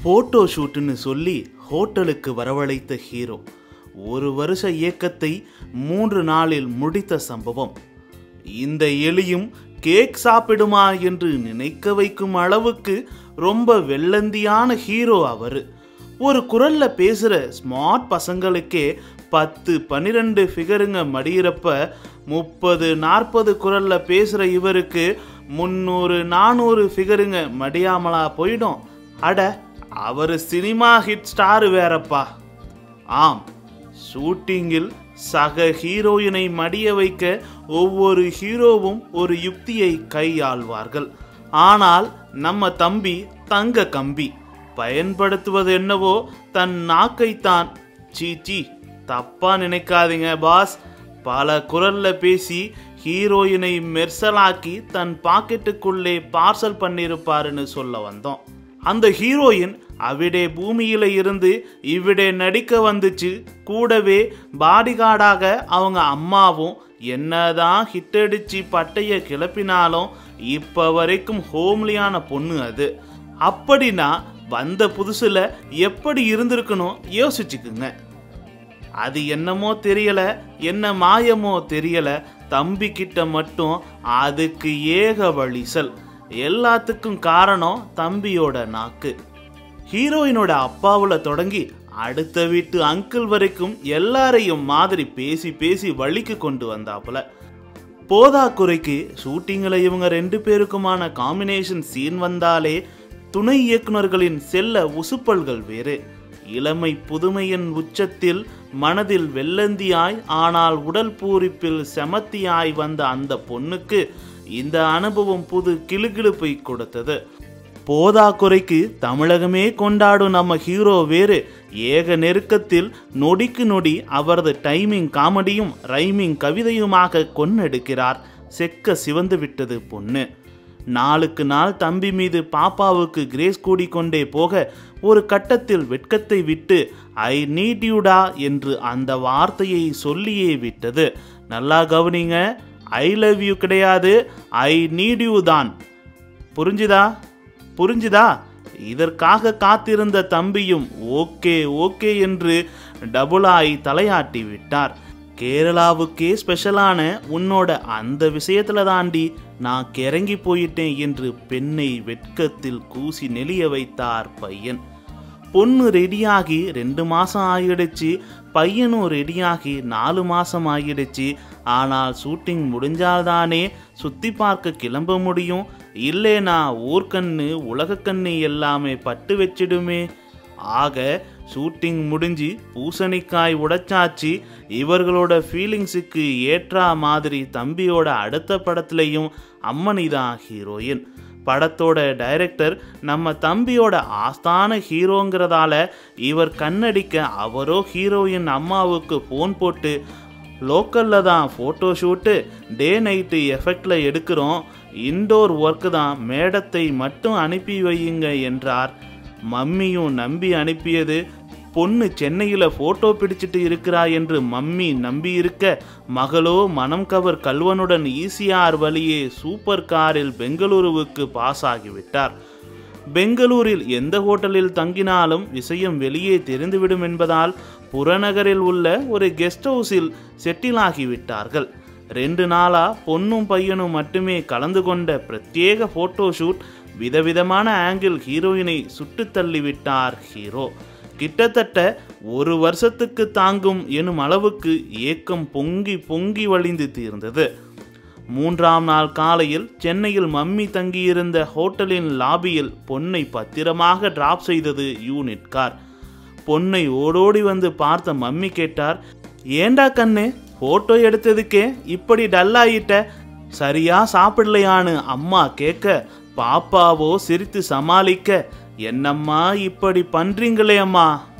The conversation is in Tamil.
போட்டோ ஷூட்டுன்னு சொல்லி ஹோட்டலுக்கு வரவழைத்த ஹீரோ ஒரு வருஷ இயக்கத்தை மூன்று நாளில் முடித்த சம்பவம் இந்த எலியும் கேக் சாப்பிடுமா என்று நினைக்க வைக்கும் அளவுக்கு ரொம்ப வெள்ளந்தியான ஹீரோ அவரு ஒரு குரல்ல பேசுற ஸ்மார்ட் பசங்களுக்கே பத்து பன்னிரெண்டு ஃபிகருங்க மடியிறப்ப முப்பது நாற்பது குரல்ல பேசுற இவருக்கு முந்நூறு நானூறு ஃபிகருங்க மடியாமலா போயிடும் அட அவர் சினிமா ஹிட் ஸ்டார் வேறப்பா ஆம் ஷூட்டிங்கில் சக ஹீரோயினை மடிய வைக்க ஒவ்வொரு ஹீரோவும் ஒரு யுக்தியை கையாள்வார்கள் ஆனால் நம்ம தம்பி தங்க கம்பி பயன்படுத்துவது என்னவோ தன் நாக்கைத்தான் சீ சீ தப்பா நினைக்காதீங்க பாஸ் பல குரல்ல பேசி ஹீரோயினை மெர்சலாக்கி தன் பாக்கெட்டுக்குள்ளே பார்சல் பண்ணியிருப்பாருன்னு சொல்ல வந்தோம் அந்த ஹீரோயின் அவிடே பூமியில இருந்து இவிடே நடிக்க வந்துச்சு கூடவே பாடிகார்டாக அவங்க அம்மாவும் என்னதான் ஹிட் அடிச்சு பட்டைய கிளப்பினாலும் இப்ப வரைக்கும் ஹோம்லியான பொண்ணு அது அப்படின்னா வந்த புதுசுல எப்படி இருந்திருக்கணும் யோசிச்சுக்குங்க அது என்னமோ தெரியல என்ன மாயமோ தெரியல தம்பி கிட்ட மட்டும் அதுக்கு ஏக வழிசல் எல்லாத்துக்கும் காரணம் தம்பியோட நாக்கு ஹீரோயினோட அப்பாவுல தொடங்கி அடுத்த வீட்டு அங்கிள் வரைக்கும் எல்லாரையும் மாதிரி பேசி பேசி வழிக்கு கொண்டு வந்தாப்புல போதாக்குறைக்கு ஷூட்டிங்கில் இவங்க ரெண்டு பேருக்குமான காம்பினேஷன் சீன் வந்தாலே துணை இயக்குனர்களின் செல்ல உசுப்பல்கள் வேறு இளமை புதுமையின் உச்சத்தில் மனதில் வெள்ளந்தியாய் ஆனால் உடல் பூரிப்பில் செமத்தியாய் வந்த அந்த பொண்ணுக்கு இந்த அனுபவம் புது கிளுகிளுப்பை கொடுத்தது போதாக்குறைக்கு தமிழகமே கொண்டாடும் நம்ம ஹீரோ வேறு ஏக நெருக்கத்தில் நொடிக்கு நொடி அவரது டைமிங் காமெடியும் ரைமிங் கவிதையுமாக கொன்னெடுக்கிறார் செக்க சிவந்து விட்டது பொண்ணு நாளுக்கு நாள் தம்பி மீது பாப்பாவுக்கு கிரேஸ் கூடிக்கொண்டே போக ஒரு கட்டத்தில் வெட்கத்தை விட்டு ஐ நீட் யூடா என்று அந்த வார்த்தையை சொல்லியே விட்டது நல்லா கவனிங்க ஐ லவ் யூ கிடையாது ஐ நீட் யூ தான் புரிஞ்சுதா புரிஞ்சுதா இதற்காக காத்திருந்த தம்பியும் ஓகே ஓகே என்று டபுளாய் தலையாட்டி விட்டார் கேரளாவுக்கே ஸ்பெஷலான உன்னோட அந்த விஷயத்துல தாண்டி நான் கிறங்கி போயிட்டேன் என்று பெண்ணை வெட்கத்தில் கூசி நெளிய வைத்தார் பையன் பொண்ணு ரெடியாகி ரெண்டு மாதம் ஆகிடுச்சு பையனும் ரெடியாகி நாலு மாதம் ஆகிடுச்சு ஆனால் ஷூட்டிங் முடிஞ்சால்தானே சுற்றி பார்க்க கிளம்ப முடியும் இல்லைனா ஊர்க்கண்ணு உலகக்கண்ணு எல்லாமே பட்டு வச்சிடுமே ஆக ஷூட்டிங் முடிஞ்சு பூசணிக்காய் உடைச்சாச்சு இவர்களோட ஃபீலிங்ஸுக்கு ஏற்றா மாதிரி தம்பியோட அடுத்த படத்துலையும் அம்மனி தான் ஹீரோயின் படத்தோட டைரக்டர் நம்ம தம்பியோட ஆஸ்தான ஹீரோங்கிறதால இவர் கண்ணடிக்க அவரோ ஹீரோயின் அம்மாவுக்கு ஃபோன் போட்டு லோக்கலில் தான் ஃபோட்டோ ஷூட்டு டே நைட்டு எஃபெக்டில் எடுக்கிறோம் இன்டோர் ஒர்க்கு தான் மேடத்தை மட்டும் அனுப்பி வையுங்க என்றார் மம்மியும் நம்பி அனுப்பியது பொண்ணு சென்னையில் ஃபோட்டோ பிடிச்சிட்டு இருக்கிறா என்று மம்மி நம்பி இருக்க மகளோ மனம் கவர் கல்வனுடன் ஈசிஆர் வழியே சூப்பர் காரில் பெங்களூருவுக்கு பாஸ் ஆகிவிட்டார் பெங்களூரில் எந்த ஹோட்டலில் தங்கினாலும் விஷயம் வெளியே தெரிந்துவிடும் என்பதால் புறநகரில் உள்ள ஒரு கெஸ்ட் ஹவுஸில் செட்டில் ஆகிவிட்டார்கள் ரெண்டு நாளா பொண்ணும் பையனும் மட்டுமே கலந்து கொண்ட பிரத்யேக போட்டோ ஷூட் விதவிதமான ஆங்கிள் ஹீரோயினை சுட்டு தள்ளிவிட்டார் ஹீரோ கிட்டத்தட்ட ஒரு வருஷத்துக்கு தாங்கும் எனும் அளவுக்கு ஏக்கம் பொங்கி பொங்கி வழிந்து தீர்ந்தது மூன்றாம் நாள் காலையில் சென்னையில் மம்மி தங்கியிருந்த ஹோட்டலின் லாபியில் பொன்னை பத்திரமாக டிராப் செய்தது யூனிட் கார் பொன்னை ஓடோடி வந்து பார்த்த மம்மி கேட்டார் ஏண்டா கண்ணு போட்டோ எடுத்ததுக்கே இப்படி டல்லாயிட்ட சரியா சாப்பிடலையான்னு அம்மா கேட்க பாப்பாவோ சிரித்து சமாளிக்க என்னம்மா இப்படி பண்றீங்களே அம்மா